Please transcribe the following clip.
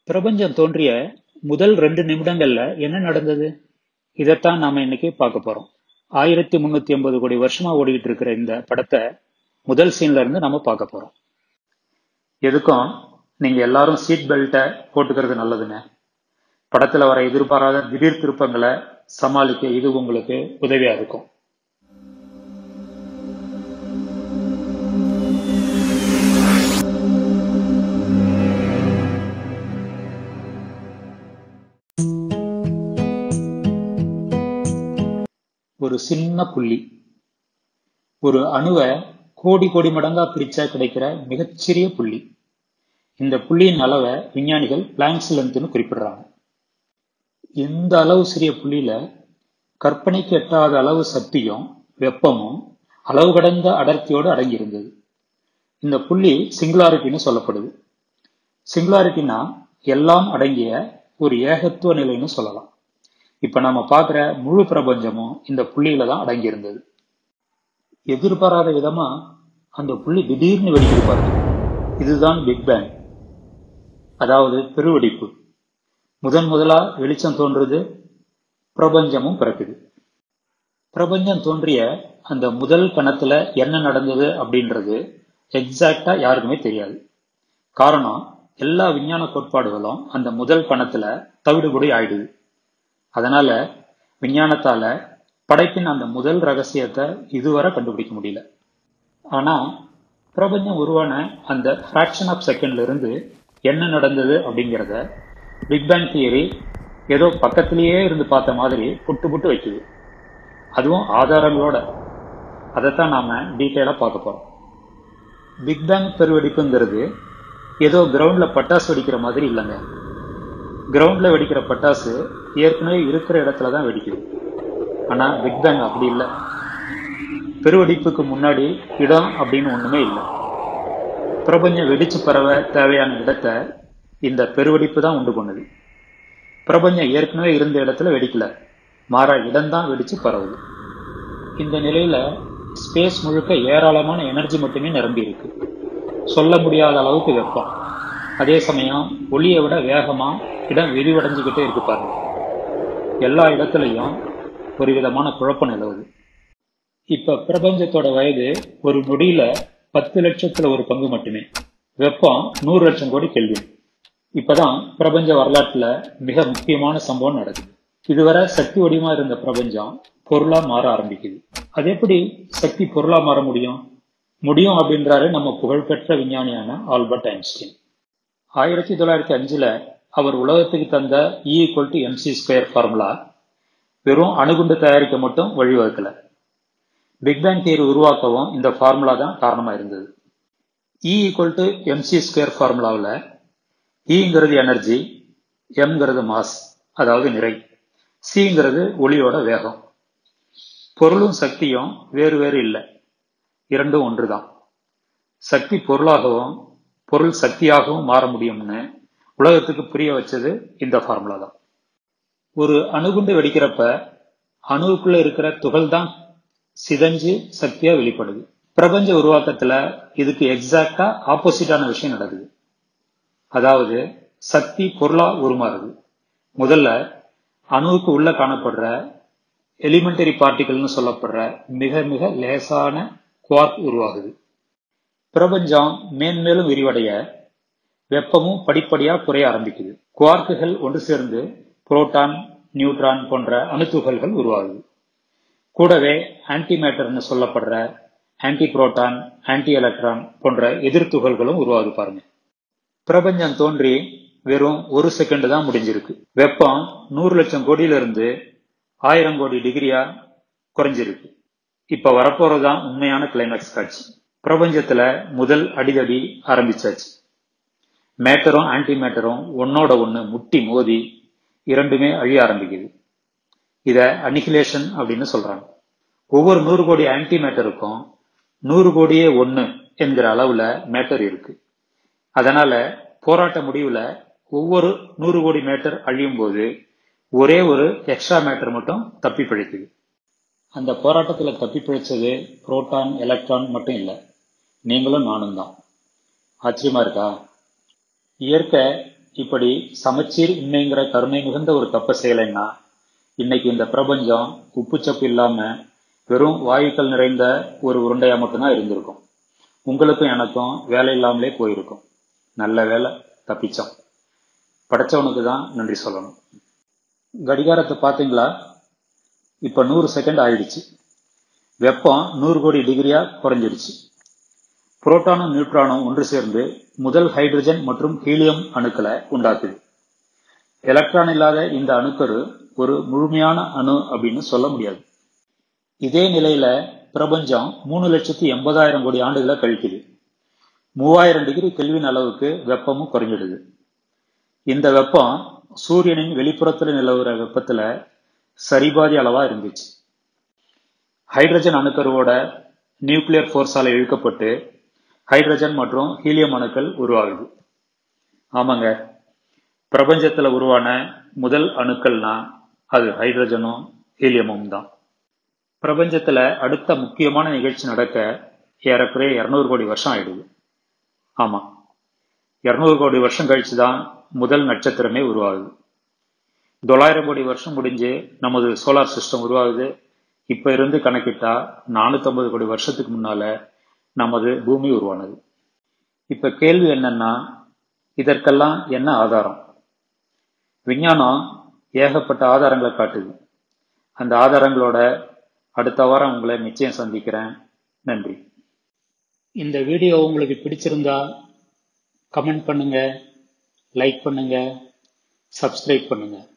பிரபஞ்சம் தோன்றிய முதல் ரெண்டு நிமிடங்கள்ல என்ன நடந்தது இதைத்தான் நாம இன்னைக்கு பார்க்க போறோம் ஆயிரத்தி முன்னூத்தி ஐம்பது கோடி வருஷமா ஓடிக்கிட்டு இருக்கிற இந்த படத்தை முதல் சீன்ல இருந்து நம்ம பார்க்க போறோம் எதுக்கும் நீங்க எல்லாரும் சீட் பெல்ட்டை போட்டுக்கிறது நல்லதுங்க படத்துல வர எதிர்பாராத திடீர் திருப்பங்களை சமாளிக்க இது உங்களுக்கு உதவியா இருக்கும் ஒரு சின்ன புள்ளி ஒரு அணுவை கோடி கோடி மடங்கா பிரிச்சா கிடைக்கிற மிகச்சிறிய புள்ளி இந்த புள்ளியின் அளவை விஞ்ஞானிகள் பிளாங்க்ஸ் லென்த்னு குறிப்பிடுறாங்க இந்த அளவு சிறிய புள்ளியில கற்பனைக்கு எட்டாத அளவு சக்தியும் வெப்பமும் அளவு கடந்த அடர்த்தியோடு அடங்கியிருந்தது இந்த புள்ளி சிங்குலாரிட்டின்னு சொல்லப்படுது சிங்குலாரிட்டினா எல்லாம் அடங்கிய ஒரு ஏகத்துவ நிலைன்னு சொல்லலாம் இப்ப நாம பார்க்கிற முழு பிரபஞ்சமும் இந்த புள்ளியில தான் அடங்கியிருந்தது எதிர்பாராத விதமா அந்த புள்ளி திடீர்னு வெடிக்குது பாருங்க இதுதான் பிக் பேங் அதாவது பெருவெடிப்பு முதன் முதலா வெளிச்சம் தோன்றுது பிரபஞ்சமும் பிறக்குது பிரபஞ்சம் தோன்றிய அந்த முதல் கணத்துல என்ன நடந்தது அப்படின்றது எக்ஸாக்டா யாருக்குமே தெரியாது காரணம் எல்லா விஞ்ஞான கோட்பாடுகளும் அந்த முதல் கணத்துல தவிடுபடி ஆயிடுது அதனால விஞ்ஞானத்தால படைப்பின் அந்த முதல் ரகசியத்தை இதுவரை கண்டுபிடிக்க முடியல ஆனா பிரபஞ்சம் உருவான அந்த ஃபிராக்ஷன் ஆஃப் செகண்ட்ல இருந்து என்ன நடந்தது அப்படிங்கிறத பிக் பேங் தியரி ஏதோ பக்கத்திலேயே இருந்து பார்த்த மாதிரி புட்டு புட்டு வைக்குது அதுவும் ஆதாரங்களோட அதைத்தான் நாம டீட்டெயிலா பார்க்க போறோம் பிக் பேங் பெருவெடிப்புங்கிறது ஏதோ கிரவுண்ட்ல பட்டாசு வெடிக்கிற மாதிரி இல்லைங்க கிரவுண்ட்ல வெடிக்கிற பட்டாசு ஏற்கனவே இருக்கிற இடத்துல தான் வெடிக்குது ஆனா பிக் பேங் அப்படி இல்லை பெருவெடிப்புக்கு முன்னாடி இடம் அப்படின்னு ஒண்ணுமே இல்லை பிரபஞ்சம் வெடிச்சு பரவ தேவையான இடத்தை இந்த பெருவெடிப்பு தான் உண்டு பண்ணுது பிரபஞ்சம் ஏற்கனவே இருந்த இடத்துல வெடிக்கல மாறா இடம் தான் வெடிச்சு பரவுது இந்த நிலையில ஸ்பேஸ் முழுக்க ஏராளமான எனர்ஜி மட்டுமே நிரம்பி இருக்கு சொல்ல முடியாத அளவுக்கு வெப்பம் அதே சமயம் ஒளியை விட வேகமா இடம் விரிவடைஞ்சுக்கிட்டே இருக்கு பாருங்க எல்லா இடத்துலையும் ஒரு விதமான குழப்பம் நிலவுது இப்ப பிரபஞ்சத்தோட வயது ஒரு நொடியில பத்து லட்சத்துல ஒரு பங்கு மட்டுமே வெப்பம் நூறு லட்சம் கோடி கேள்வி இப்பதான் பிரபஞ்ச வரலாற்றுல மிக முக்கியமான சம்பவம் நடக்குது இதுவரை சக்தி வடிவமா இருந்த பிரபஞ்சம் பொருளா மாற ஆரம்பிக்குது அது எப்படி சக்தி பொருளா மாற முடியும் முடியும் அப்படின்றாரு நம்ம புகழ்பெற்ற விஞ்ஞானியான ஆல்பர்ட் ஐன்ஸ்டீன் ஆயிரத்தி தொள்ளாயிரத்தி அஞ்சுல அவர் உலகத்துக்கு தந்த E equal to m c square formula வெறும் அணுகுண்டு தயாரிக்க மட்டும் வழிவகுக்கல பிக் பேங் தியரி உருவாக்கவும் இந்த ஃபார்முலா தான் காரணமா இருந்தது E equal to m c square ஃபார்முலாவில் இங்கிறது எனர்ஜி எம்ங்கிறது மாஸ் அதாவது நிறை சிங்கிறது ஒளியோட வேகம் பொருளும் சக்தியும் வேறு வேறு இல்லை இரண்டும் ஒன்றுதான் சக்தி பொருளாகவும் பொருள் சக்தியாகவும் மாற முடியும்னு உலகத்துக்கு புரிய வச்சது இந்த ஃபார்முலா தான் ஒரு அணுகுண்டு வெடிக்கிறப்ப அணுவுக்குள்ள இருக்கிற துகள் தான் சிதஞ்சு சக்தியா வெளிப்படுது பிரபஞ்ச உருவாக்கத்துல இதுக்கு எக்ஸாக்டா ஆப்போசிட்டான விஷயம் நடக்குது அதாவது சக்தி பொருளா உருமாறுது முதல்ல அணுவுக்கு உள்ள காணப்படுற எலிமெண்டரி பார்ட்டிகள்னு சொல்லப்படுற மிக மிக லேசான குவார்க் உருவாகுது பிரபஞ்சம் மேன்மேலும் விரிவடைய வெப்பமும் படிப்படியா குறைய ஆரம்பிக்குது குவார்க்குகள் ஒன்று சேர்ந்து புரோட்டான் நியூட்ரான் போன்ற அணுத்துகள்கள் உருவாகுது கூடவே ஆன்டிமேட்டர்னு சொல்லப்படுற ஆன்டி புரோட்டான் ஆன்டி எலக்ட்ரான் போன்ற எதிர்த்துகள்களும் உருவாகுது பாருங்க பிரபஞ்சம் தோன்றி வெறும் ஒரு செகண்ட் தான் முடிஞ்சிருக்கு வெப்பம் நூறு லட்சம் கோடியில இருந்து ஆயிரம் கோடி டிகிரியா குறைஞ்சிருக்கு இப்ப வரப்போறதுதான் உண்மையான கிளைமேக்ஸ் காட்சி பிரபஞ்சத்துல முதல் அடிதடி ஆரம்பிச்சாச்சு மேட்டரும் ஆன்டி மேட்டரும் ஒன்னோட ஒண்ணு முட்டி மோதி இரண்டுமே அழிய ஆரம்பிக்குது இத அனிகிலேஷன் அப்படின்னு சொல்றாங்க ஒவ்வொரு நூறு கோடி ஆன்டி மேட்டருக்கும் நூறு கோடியே ஒன்னு என்கிற அளவுல மேட்டர் இருக்கு அதனால போராட்ட முடிவுல ஒவ்வொரு நூறு கோடி மேட்டர் அழியும் போது ஒரே ஒரு எக்ஸ்ட்ரா மேட்டர் மட்டும் தப்பி பிழைக்குது அந்த போராட்டத்துல தப்பி பிழைச்சது புரோட்டான் எலக்ட்ரான் மட்டும் இல்லை நீங்களும் நானும் தான் ஆச்சரியமா இருக்கா இயற்கை இப்படி சமச்சீர் இன்மைங்கிற கருணை மிகுந்த ஒரு தப்ப செய்யலைன்னா இன்னைக்கு இந்த பிரபஞ்சம் உப்புச்சப்பு இல்லாம வெறும் வாயுக்கள் நிறைந்த ஒரு உருண்டையா மட்டும்தான் இருந்திருக்கும் உங்களுக்கும் எனக்கும் வேலை இல்லாமலே போயிருக்கும் நல்ல வேலை தப்பிச்சோம் படைச்சவனுக்கு தான் நன்றி சொல்லணும் கடிகாரத்தை பார்த்தீங்களா இப்ப நூறு செகண்ட் ஆயிடுச்சு வெப்பம் நூறு கோடி டிகிரியா குறைஞ்சிடுச்சு புரோட்டானும் நியூட்ரானும் ஒன்று சேர்ந்து முதல் ஹைட்ரஜன் மற்றும் ஹீலியம் அணுக்களை உண்டாக்குது எலக்ட்ரான் இல்லாத இந்த அணுக்கரு ஒரு முழுமையான அணு அப்படின்னு சொல்ல முடியாது இதே நிலையில பிரபஞ்சம் மூணு லட்சத்தி எண்பதாயிரம் கோடி ஆண்டுகளை கழிக்குது மூவாயிரம் டிகிரி கெல்வின் அளவுக்கு வெப்பமும் குறைஞ்சிடுது இந்த வெப்பம் சூரியனின் வெளிப்புறத்துல நிலவுற வெப்பத்துல சரிபாதி அளவா இருந்துச்சு ஹைட்ரஜன் அணுக்கருவோட நியூக்ளியர் ஃபோர்ஸால இழுக்கப்பட்டு ஹைட்ரஜன் மற்றும் ஹீலியம் அணுக்கள் உருவாகுது ஆமாங்க பிரபஞ்சத்துல உருவான முதல் அணுக்கள்னா அது ஹைட்ரஜனும் ஹீலியமும் தான் பிரபஞ்சத்துல அடுத்த முக்கியமான நிகழ்ச்சி நடக்க ஏறக்குறைய இருநூறு கோடி வருஷம் ஆயிடுது ஆமா இருநூறு கோடி வருஷம் கழிச்சு தான் முதல் நட்சத்திரமே உருவாகுது தொள்ளாயிரம் கோடி வருஷம் முடிஞ்சு நமது சோலார் சிஸ்டம் உருவாகுது இப்ப இருந்து கணக்கிட்டா நானூத்தி கோடி வருஷத்துக்கு முன்னால நமது பூமி உருவானது இப்ப கேள்வி என்னன்னா இதற்கெல்லாம் என்ன ஆதாரம் விஞ்ஞானம் ஏகப்பட்ட ஆதாரங்களை காட்டுது அந்த ஆதாரங்களோட அடுத்த வாரம் உங்களை நிச்சயம் சந்திக்கிறேன் நன்றி இந்த வீடியோ உங்களுக்கு பிடிச்சிருந்தா கமெண்ட் பண்ணுங்க லைக் பண்ணுங்க சப்ஸ்கிரைப் பண்ணுங்க